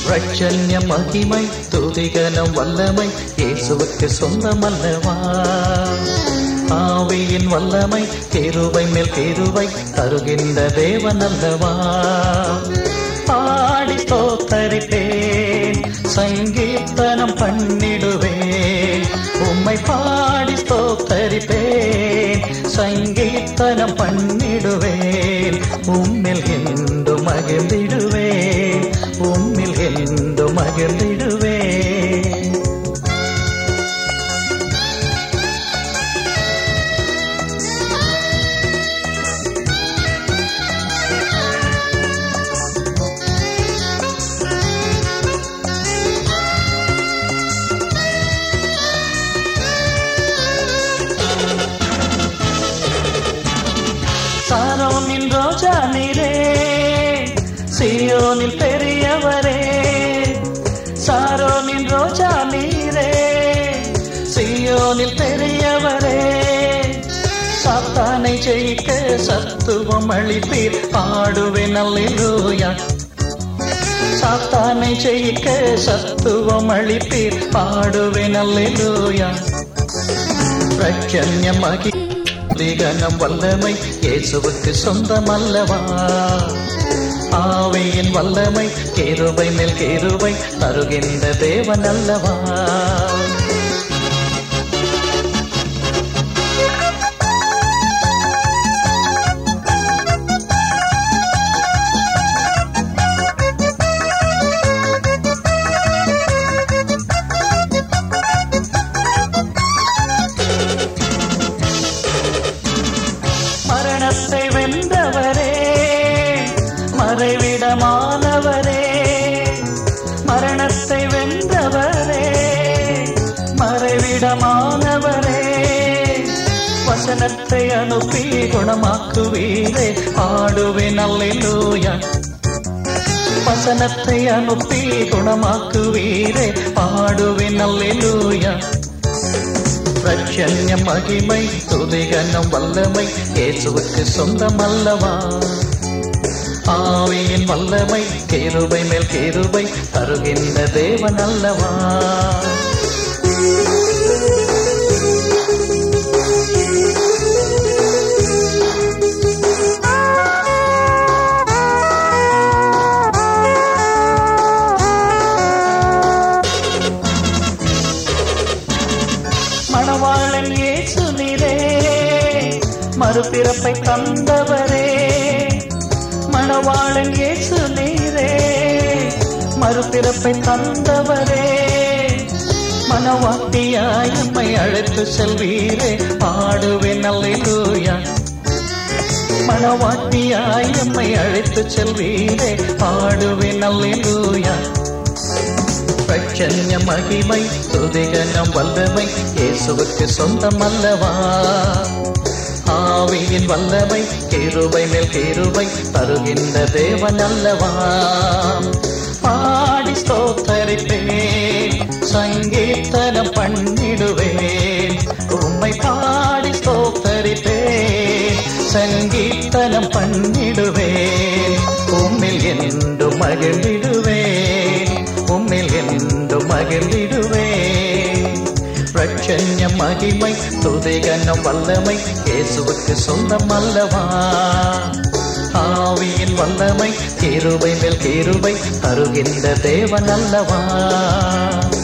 ரட்சண்ய மகிமை துதிகனம் வல்லமை இயேசுவுக்கு சொந்தமல்லவா ஆவியின் வல்லமை கேருவை மேல் கேருவை தருகின்ற தேவன் அல்லவா பாடி ஸ்தோத்தரிப்பேன் சங்கீர்த்தனம் பண்ணிடுவேன் உம்மை பாடி ஸ்தோத்தரிப்பேன் சங்கீர்த்தனம் பண்ணிடுவேன் உம்மில் என்று மகிழ்ந்திடுவேன் உம்மில் என்று மகிழ்ந்திடுவேன் சாரோனின் ரோஜா நீரே சியோனில் பெரியவரே சாரோனின் ரோஜா நீரே சியோனில் பெரியவரே சாத்தானை ஜெயிக்க சத்துவம் அளிப்பீர் பாடுவேன் அல்லேலூயா சாத்தானை ஜெயிக்க சத்துவம் அளிப்பீர் பாடுவேன் அல்லேலூயா பிரச்சன்யமாகி அதிகனம் வல்லமை இயேசுவுக்கு சொந்தமல்லவா ஆவியின் வல்லமை கேருபை மேல் கேருபை தருகின்ற தேவன் அல்லவா மரணத்தை வென்றவரே மறைவிடமானவரே மரணத்தை வென்றவரே மறைவிடமானவரே வசனத்தை அனுப்பி குணமாக்குவீரே பாடுவேன் அல்லேலூயா வசனத்தை அனுப்பி குணமாக்குவீரே பாடுவேன் அல்லேலூயா பிரச்சன்ய மகிமை துதிகனம் வல்லமை இயேசுவுக்கு சொந்தமல்லவா ஆவியின் வல்லமை கேருபை மேல் கேருபை தருகின்ற தேவன் அல்லவா மணவாளன் இயேசு நீரே மறுபிறப்பை தந்தவரே மணவாளன் இயேசு நீரே மறுபிறப்பை தந்தவரே மனவாட்டியாய் நம்மை அழைத்து செல்வீரே பாடுவேன் அல்லேலூயா மனவாட்டியாய் நம்மை அழைத்து செல்வீரே பாடுவேன் அல்லேலூயா பிரச்சன்ய மகிமை துதிகனம் வல்லமை இயேசுவுக்கு சொந்தம் அல்லவா ஆவியின் வல்லமை கேருபை மேல் கேருபை தருகின்ற தேவன் அல்லவா பாடி ஸ்தோத்தரிப்பேன் சங்கீர்த்தனம் பண்ணிடுவேன் உம்மை பாடி ஸ்தோத்தரிப்பேன் சங்கீர்த்தனம் பண்ணிடுவேன் உம்மில் என்று மகிழ்ந்திடுவேன் உம்மில் என்று மகிழ்ந்திடுவேன் பிரச்சன்ய மகிமை துதிகனம் வல்லமை இயேசுவுக்கு சொந்தம் அல்லவா ஆவியின் வல்லமை கேருபை மேல் கேருபை தருகின்ற தேவன் அல்லவா